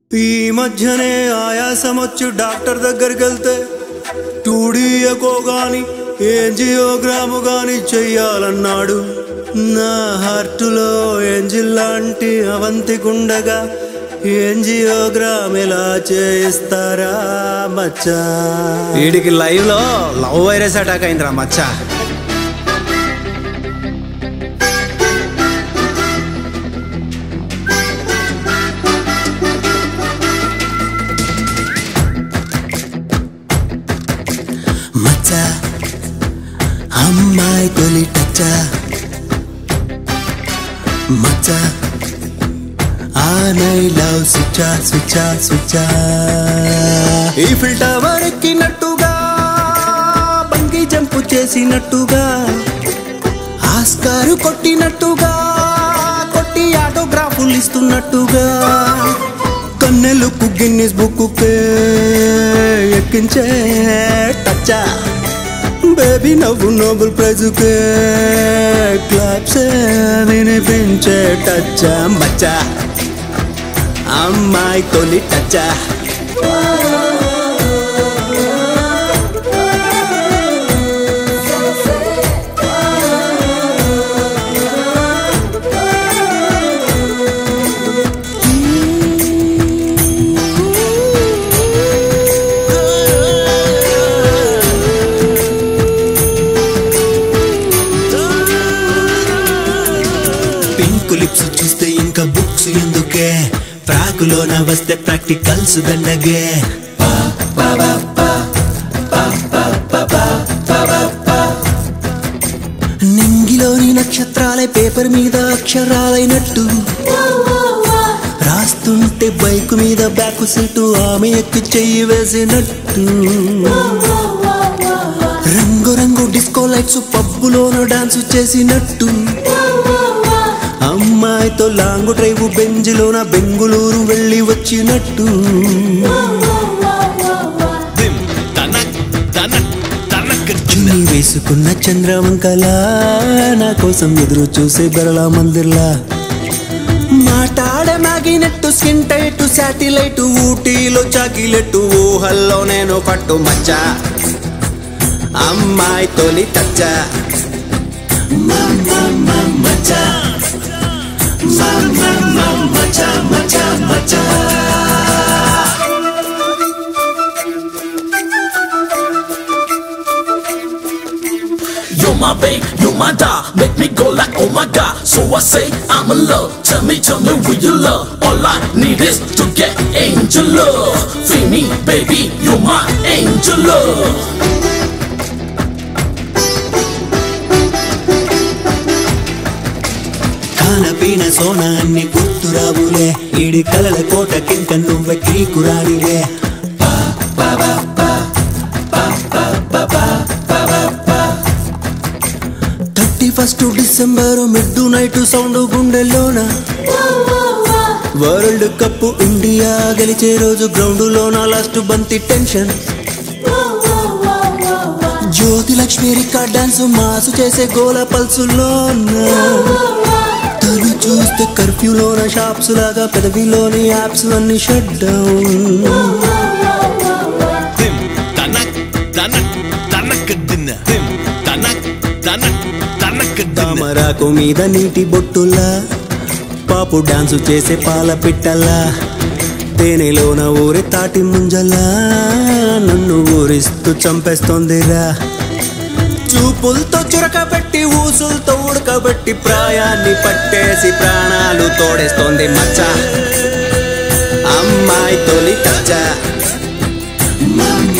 ఈ మధ్యనే ఆయాసం వచ్చి డాక్టర్ దగ్గరికి వెళ్తే టూడీయకో గాని ఏంజియోగ్రాము గాని చెయ్యాలన్నాడు నా హార్టులో ఏంజిల్ లాంటి అవంతికుండగా ఏంజియోగ్రామ్ ఎలా చేయిస్తారా మచ్చా వీడికి లైవ్ లో లవ్ వైరస్ అటాక్ అయిందిరా మచ్చా మచ్చ అమ్మాయి తొలి టచ్చ మచ్చ ఆనై లవ్ స్విచా స్విచా స్విచా ఈ ఫిల్టర్ ఎక్కినట్టుగా బంగి జంపు చేసినట్టుగా ఆస్కారు కొట్టినట్టుగా కొట్టి ఆటోగ్రాఫులు ఇస్తున్నట్టుగా కన్నెలకు గిన్నిస్ బుక్కే ఎక్కించే టచ్చా బేబీ నవ్వు నోబెల్ ప్రైజుకే క్లాప్స్ వినిపించే టచ్చా మచ్చా అమ్మాయి తొలి టచ్చా పింక్ లిప్స్ చూస్తే ఇంకా బుక్స్ ఎందుకే ఫ్రాకులోన వస్తే ప్రాక్టికల్స్ దండగే నింగిలోని నక్షత్రాలే పేపర్ మీద అక్షరాలైనట్టు రాస్తుంటే బైక్ మీద బ్యాక్ సీటు ఆమె ఎక్కి చెయ్యి వేసినట్టు రంగు రంగు డిస్కో లైట్స్ పబ్బులోన డాన్స్ చేసినట్టు అమ్మాయితో లాంగ్ డ్రైవ్ బెంజిలోన బెంగుళూరు వెళ్ళి వచ్చినట్టు దిమ్ తనక్ తనక్ తనక్ చున్నీ వేసుకున్న చంద్రవంకలా నా కోసం ఎదురు చూసే బెరళ మందిర్లా మాట్లాడమాగినట్టు స్కిన్ టైట్ శాటిలైట్ ఊటీలో చాకిలెట్టు ఊహల్లో నేను పట్టు మచ్చ అమ్మాయి తొలి టచ్చ మచ్చ మచ్చ మచ్చ మచ్చ You're my babe, you're my doll Make me go like oh my god So I say I'm in love Tell me, tell me will you love All I need is to get angel love Feel me, baby, you're my angel love కానపీన సోన అన్ని గుర్తురావులే ఈడి కలల కోట కింక నువ్వె కీకురాడివే thirty first December midnight sound గుండెల్లోన world cup India గెలిచే రోజు గ్రౌండ్ లోన లాస్ట్ బంతి tension Jyothi Lakshmi record dance mass చేసే గోల పల్సులోన తను చూస్తే కర్ఫ్యూలోన షాప్స్ లాగా పెదవిలోని యాప్స్ అన్ని షట్ డౌన్ దిమ్ తనక్ తనక్ తనక్ దిన్న దిమ్ తనక్ తనక్ తనక్ దిన్న తామరాకు మీద నీటి బొట్టులా పాపు డాన్సు చేసే పాల పిట్టలా తేనెలోన ఊరి తాటి ముంజలా నన్ను ఊరిస్తూ చంపేస్తోందిరా చూపులతో చురకబెట్టి ఊసులతో ఉడకబెట్టి ప్రాయాన్ని పట్టేసి ప్రాణాలు తోడేస్తోంది మచ్చ అమ్మాయి తొలి టచ్చ